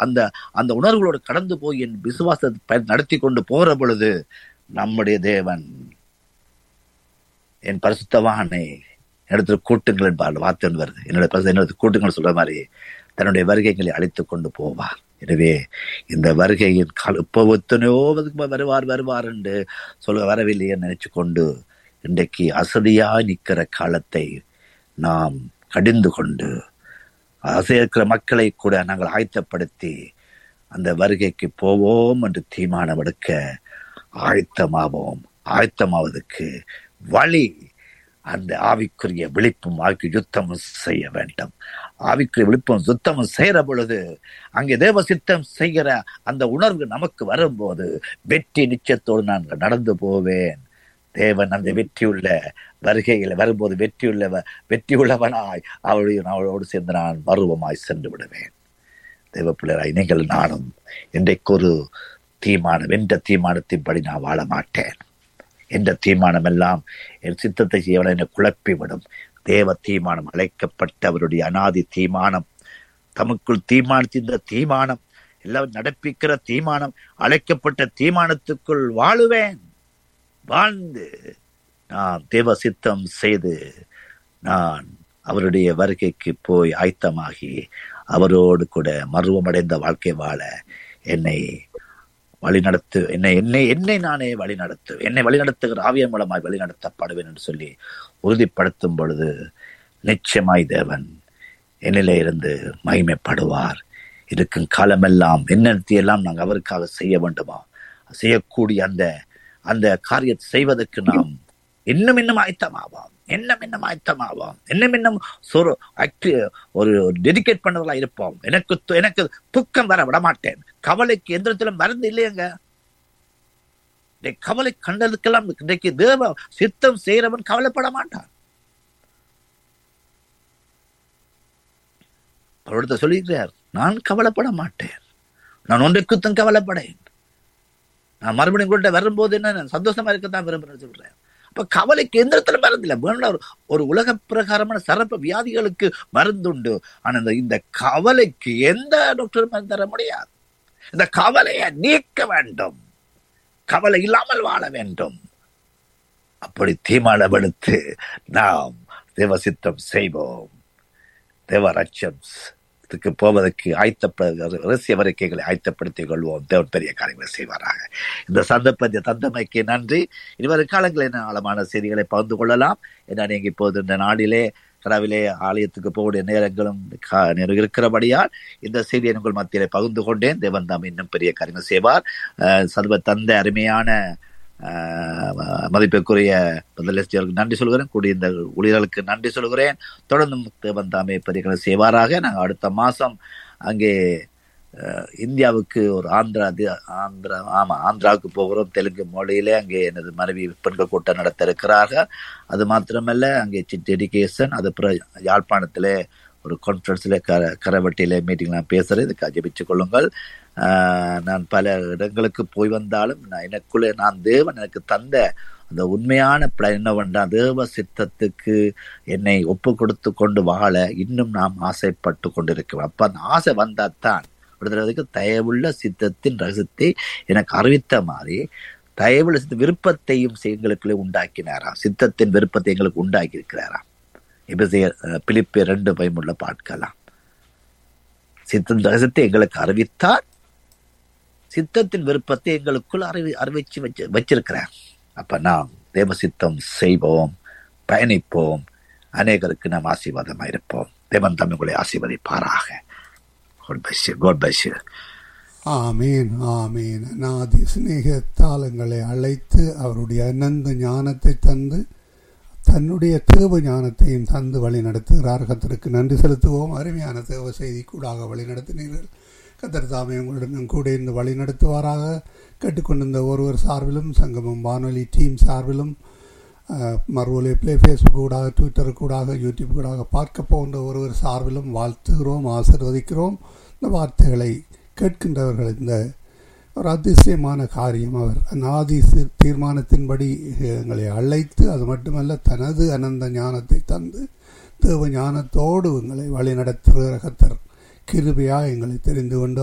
அந்த அந்த உணர்வுகளோடு கடந்து போய் என் விசுவாசத்தை பயன் நடத்தி கொண்டு போகிற பொழுது நம்முடைய தேவன் என் பரிசுத்தவானை இடத்துல கூட்டுங்கள் என்பார் வார்த்தை ஒன்று வருது என்னோட பரிசு என்னோட கூட்டுங்கள் சொல்ற மாதிரி தன்னுடைய வருகைகளை அழைத்துக் கொண்டு போவார் எனவே இந்த வருகையின் கால இப்போ எத்தனையோ அதுக்கு வருவார் வருவார் என்று சொல்ல வரவில்லையே நினைச்சு கொண்டு இன்றைக்கு அசதியாய் நிற்கிற காலத்தை நாம் கடிந்து கொண்டு இருக்கிற மக்களை கூட நாங்கள் ஆயத்தப்படுத்தி அந்த வருகைக்கு போவோம் என்று தீர்மானம் எடுக்க ஆயத்தமாவோம் ஆயத்தமாவதற்கு வழி அந்த ஆவிக்குரிய விழிப்பும் ஆவிக்கு யுத்தமும் செய்ய வேண்டும் ஆவிக்குரிய விழிப்பும் யுத்தமும் செய்கிற பொழுது அங்கே தேவ சித்தம் செய்கிற அந்த உணர்வு நமக்கு வரும்போது வெற்றி நிச்சயத்தோடு நான் நடந்து போவேன் தேவன் அந்த வெற்றியுள்ள வருகையில் வரும்போது வெற்றியுள்ள வெற்றி உள்ளவனாய் அவளையும் அவளோடு சேர்ந்து நான் மருவமாய் சென்று விடுவேன் தேவ பிள்ளைராய் நீங்கள் நானும் இன்றைக்கு ஒரு தீர்மானம் என்ற தீர்மானத்தின்படி நான் வாழ மாட்டேன் என்ற தீர்மானம் எல்லாம் என் சித்தத்தை செய்யவன என்னை குழப்பிவிடும் தேவ தீர்மானம் அழைக்கப்பட்டவருடைய அனாதி தீர்மானம் தமக்குள் தீர்மானித்த தீர்மானம் எல்லாம் நடப்பிக்கிற தீர்மானம் அழைக்கப்பட்ட தீர்மானத்துக்குள் வாழுவேன் வாழ்ந்து நான் தேவ சித்தம் செய்து நான் அவருடைய வருகைக்கு போய் ஆயத்தமாகி அவரோடு கூட மருவமடைந்த வாழ்க்கை வாழ என்னை வழிநடத்து என்னை என்னை என்னை நானே வழிநடத்து என்னை வழிநடத்துகிற ஆவியம் மூலமாய் வழிநடத்தப்படுவேன் என்று சொல்லி உறுதிப்படுத்தும் பொழுது நிச்சயமாய் தேவன் என்னிலே இருந்து மகிமைப்படுவார் இருக்கும் காலமெல்லாம் என்னென்னத்தையெல்லாம் நாங்கள் அவருக்காக செய்ய வேண்டுமா செய்யக்கூடிய அந்த அந்த காரியத்தை செய்வதற்கு நாம் இன்னும் இன்னும் ஆயத்தமாவோம் இன்னும் இன்னும் ஆயத்தமாவோம் இன்னும் இன்னும் ஒரு டெடிகேட் பண்ணவர்களா இருப்போம் எனக்கு எனக்கு துக்கம் வர விட மாட்டேன் கவலைக்கு எந்த இடத்துல மருந்து இல்லையங்க கவலை கண்டதுக்கெல்லாம் இன்றைக்கு தேவ சித்தம் செய்கிறவன் கவலைப்பட மாட்டான் அவரிடத்த சொல்லியிருக்கிறார் நான் கவலைப்பட மாட்டேன் நான் ஒன்றைக்குத்தம் கவலைப்படேன் நான் மறுபடியும் கூட வரும்போது என்ன நான் சந்தோஷமா இருக்கத்தான் விரும்புறேன் சொல்றேன் அப்ப கவலைக்கு எந்த இடத்துல மருந்து இல்லை வேண்டாம் ஒரு உலக பிரகாரமான சரப்ப வியாதிகளுக்கு மருந்து உண்டு ஆனா இந்த இந்த கவலைக்கு எந்த டாக்டர் மருந்து தர முடியாது இந்த கவலையை நீக்க வேண்டும் கவலை இல்லாமல் வாழ வேண்டும் அப்படி தீர்மானமெடுத்து நாம் தேவசித்தம் செய்வோம் தேவராட்சம் க்கு போவதற்கு ஆயத்தப்ப ரகசிய வரிக்கைகளை ஆயத்தப்படுத்திக் கொள்வோம் தேவன் பெரிய காரியங்களை செய்வாராக இந்த சந்தர்ப்பத்தை தந்தமைக்கு நன்றி இனிவரும் காலங்களில் ஆழமான செய்திகளை பகிர்ந்து கொள்ளலாம் ஏன்னா நீங்க இப்போது இந்த நாடிலே கனவிலே ஆலயத்துக்கு போகக்கூடிய நேரங்களும் இருக்கிறபடியால் இந்த செய்தியை உங்கள் மத்தியிலே பகிர்ந்து கொண்டேன் தேவன் தாம் இன்னும் பெரிய காரியங்கள் செய்வார் சர்வ தந்த அருமையான மதிப்பிற்குரிய முதலமைச்சருக்கு நன்றி சொல்கிறேன் கூடிய இந்த ஊழியர்களுக்கு நன்றி சொல்கிறேன் தொடர்ந்து தேவன் தாமே பெரியகளை செய்வாராக நாங்கள் அடுத்த மாசம் அங்கே இந்தியாவுக்கு ஒரு ஆந்திரா ஆந்திரா ஆமா ஆந்திராவுக்கு போகிறோம் தெலுங்கு மொழியிலே அங்கே எனது மனைவி பெண்கள் கூட்டம் நடத்த இருக்கிறார்கள் அது மாத்திரமல்ல அங்கே டெடிகேஷன் அது அப்புறம் யாழ்ப்பாணத்திலே ஒரு கான்ஃபரன்ஸ்ல கர கரவட்டியில மீட்டிங் நான் பேசுறேன் இதுக்கு ஜபிச்சு கொள்ளுங்கள் நான் பல இடங்களுக்கு போய் வந்தாலும் நான் எனக்குள்ளே நான் தேவன் எனக்கு தந்த அந்த உண்மையான என்னவென்றால் தேவ சித்தத்துக்கு என்னை ஒப்பு கொடுத்து கொண்டு வாழ இன்னும் நாம் ஆசைப்பட்டு கொண்டிருக்கிறோம் அப்ப அந்த ஆசை வந்தாத்தான் விடுதலைக்கு தயவுள்ள சித்தத்தின் ரகசியத்தை எனக்கு அறிவித்த மாதிரி தயவுள்ள சித்த விருப்பத்தையும் எங்களுக்குள்ளே உண்டாக்கினாராம் சித்தத்தின் விருப்பத்தை எங்களுக்கு உண்டாக்கி இருக்கிறாராம் பிலிப்பு ரெண்டு பயமுள்ள பார்க்கலாம் சித்தத்தின் ரகசியத்தை எங்களுக்கு அறிவித்தார் சித்தத்தின் விருப்பத்தை எங்களுக்குள் அறிவி அறிவிச்சு வச்சு வச்சிருக்கிறார் அப்ப நாம் தேவ சித்தம் செய்வோம் பயணிப்போம் அநேகருக்கு நாம் ஆசீர்வாதமாக இருப்போம் தேவன் தமிழ்களை ஆசீர்வதிப்பாராக ஆமீன் ஆமீன் நாதி சிநேக தாளங்களை அழைத்து அவருடைய அனந்த ஞானத்தை தந்து தன்னுடைய தேவ ஞானத்தையும் தந்து வழி நடத்துகிறார் கத்தருக்கு நன்றி செலுத்துவோம் அருமையான தேவ செய்தி கூடாக வழி நடத்தினீர்கள் கத்தர் தாமே உங்களுடன் கூட இருந்து வழி நடத்துவாராக கேட்டுக்கொண்டிருந்த ஒருவர் சார்பிலும் சங்கமம் வானொலி டீம் சார்பிலும் மறுவலை பிளே ஃபேஸ்புக் கூடாக ட்விட்டர் கூடாக யூடியூப் கூடாக பார்க்க போன்ற ஒருவர் சார்பிலும் வாழ்த்துகிறோம் ஆசிர்வதிக்கிறோம் இந்த வார்த்தைகளை கேட்கின்றவர்கள் இந்த ஒரு அதிசயமான காரியம் அவர் அநாதி தீர்மானத்தின்படி எங்களை அழைத்து அது மட்டுமல்ல தனது அனந்த ஞானத்தை தந்து தேவ ஞானத்தோடு எங்களை வழி நடத்துகிற கத்தர் கிருபையா எங்களை தெரிந்து கொண்டு